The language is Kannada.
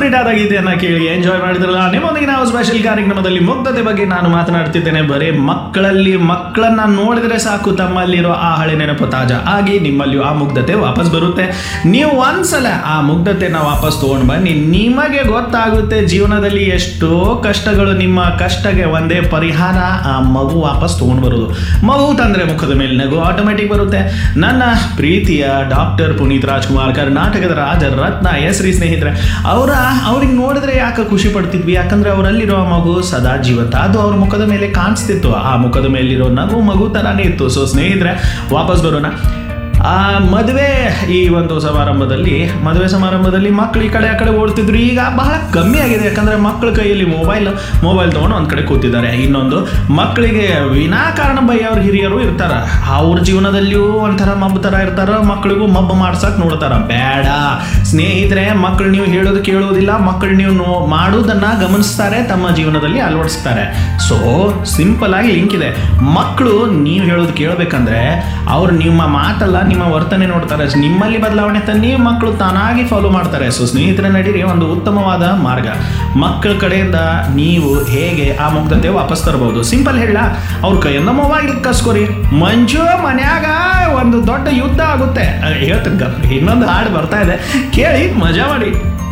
ಸೂಪರ್ ಹಿಟ್ ಆದ ಗೀತೆಯನ್ನ ಕೇಳಿ ಎಂಜಾಯ್ ಮಾಡಿದ್ರಲ್ಲ ನಿಮ್ಮೊಂದಿಗೆ ನಾವು ಸ್ಪೆಷಲ್ ಕಾರ್ಯಕ್ರಮದಲ್ಲಿ ಮುಗ್ಧತೆ ಬಗ್ಗೆ ನಾನು ಮಾತನಾಡ್ತಿದ್ದೇನೆ ಬರೀ ಮಕ್ಕಳಲ್ಲಿ ಮಕ್ಕಳನ್ನ ನೋಡಿದ್ರೆ ಸಾಕು ತಮ್ಮಲ್ಲಿರೋ ಆ ಹಳೆ ನೆನಪು ತಾಜಾ ಆಗಿ ನಿಮ್ಮಲ್ಲಿಯೂ ಆ ಮುಗ್ಧತೆ ವಾಪಸ್ ಬರುತ್ತೆ ನೀವು ಒಂದ್ಸಲ ಆ ಮುಗ್ಧತೆನ ವಾಪಸ್ ತಗೊಂಡು ಬನ್ನಿ ನಿಮಗೆ ಗೊತ್ತಾಗುತ್ತೆ ಜೀವನದಲ್ಲಿ ಎಷ್ಟೋ ಕಷ್ಟಗಳು ನಿಮ್ಮ ಕಷ್ಟಗೆ ಒಂದೇ ಪರಿಹಾರ ಆ ಮಗು ವಾಪಸ್ ತಗೊಂಡು ಬರೋದು ಮಗು ತಂದ್ರೆ ಮುಖದ ಮೇಲೆ ನಗು ಆಟೋಮೆಟಿಕ್ ಬರುತ್ತೆ ನನ್ನ ಪ್ರೀತಿಯ ಡಾಕ್ಟರ್ ಪುನೀತ್ ರಾಜ್ಕುಮಾರ್ ಕರ್ನಾಟಕದ ರಾಜ ರತ್ನ ಹೆಸರಿ ಸ್ನೇಹಿತರೆ ಅವರ ಅವ್ರಿಗೆ ನೋಡಿದ್ರೆ ಯಾಕೆ ಖುಷಿ ಪಡ್ತಿದ್ವಿ ಯಾಕಂದ್ರೆ ಅವರಲ್ಲಿರೋ ಮಗು ಸದಾ ಜೀವಂತ ಅದು ಅವ್ರ ಮುಖದ ಮೇಲೆ ಕಾಣಿಸ್ತಿತ್ತು ಆ ಮುಖದ ಮೇಲಿರೋ ನಗು ಮಗು ತರಾನೇ ಇತ್ತು ಸೊ ಸ್ನೇಹಿತರೆ ವಾಪಸ್ ಬರೋಣ ಆ ಮದುವೆ ಈ ಒಂದು ಸಮಾರಂಭದಲ್ಲಿ ಮದುವೆ ಸಮಾರಂಭದಲ್ಲಿ ಮಕ್ಕಳು ಈ ಕಡೆ ಆ ಕಡೆ ಓಡ್ತಿದ್ರು ಈಗ ಬಹಳ ಕಮ್ಮಿ ಆಗಿದೆ ಯಾಕಂದ್ರೆ ಮಕ್ಕಳ ಕೈಯಲ್ಲಿ ಮೊಬೈಲ್ ಮೊಬೈಲ್ ತೊಗೊಂಡು ಒಂದು ಕಡೆ ಕೂತಿದ್ದಾರೆ ಇನ್ನೊಂದು ಮಕ್ಕಳಿಗೆ ವಿನಾಕಾರಣ ಬೈಯವ್ರ ಹಿರಿಯರು ಇರ್ತಾರ ಅವ್ರ ಜೀವನದಲ್ಲಿಯೂ ಒಂಥರ ಮಬ್ಬ ಥರ ಇರ್ತಾರ ಮಕ್ಕಳಿಗೂ ಮಬ್ಬ ಮಾಡ್ಸಕ್ ನೋಡ್ತಾರ ಬೇಡ ಸ್ನೇಹಿತರೆ ಮಕ್ಕಳು ನೀವು ಹೇಳೋದು ಕೇಳೋದಿಲ್ಲ ಮಕ್ಕಳು ನೀವು ನೋ ಮಾಡೋದನ್ನ ಗಮನಿಸ್ತಾರೆ ತಮ್ಮ ಜೀವನದಲ್ಲಿ ಅಳವಡಿಸ್ತಾರೆ ಸೊ ಸಿಂಪಲ್ ಆಗಿ ಲಿಂಕ್ ಇದೆ ಮಕ್ಕಳು ನೀವು ಹೇಳೋದು ಕೇಳಬೇಕಂದ್ರೆ ಅವ್ರು ನಿಮ್ಮ ಮಾತಲ್ಲ ನಿಮ್ಮ ವರ್ತನೆ ನೋಡ್ತಾರೆ ನಿಮ್ಮಲ್ಲಿ ಬದಲಾವಣೆ ತನ್ನಿ ಮಕ್ಕಳು ತಾನಾಗಿ ಫಾಲೋ ಮಾಡ್ತಾರೆ ಸೊ ಸ್ನೇಹಿತರ ನಡೀರಿ ಒಂದು ಉತ್ತಮವಾದ ಮಾರ್ಗ ಮಕ್ಕಳ ಕಡೆಯಿಂದ ನೀವು ಹೇಗೆ ಆ ಮುಗ್ಧತೆ ವಾಪಸ್ ತರಬಹುದು ಸಿಂಪಲ್ ಹೇಳ ಅವ್ರ ಕೈಯಿಂದ ಮೊಬೈಲ್ ಕಸ್ಕೋರಿ ಮಂಜು ಮನ್ಯಾಗ ಒಂದು ದೊಡ್ಡ ಯುದ್ಧ ಆಗುತ್ತೆ ಅಹ್, ಹೇಳ್ತೀನಿ ಗ- ಇನ್ನೊಂದು ಹಾಡು ಬರ್ತಾ ಇದೆ ಕೇಳಿ ಮಜಾ ಮಾಡಿ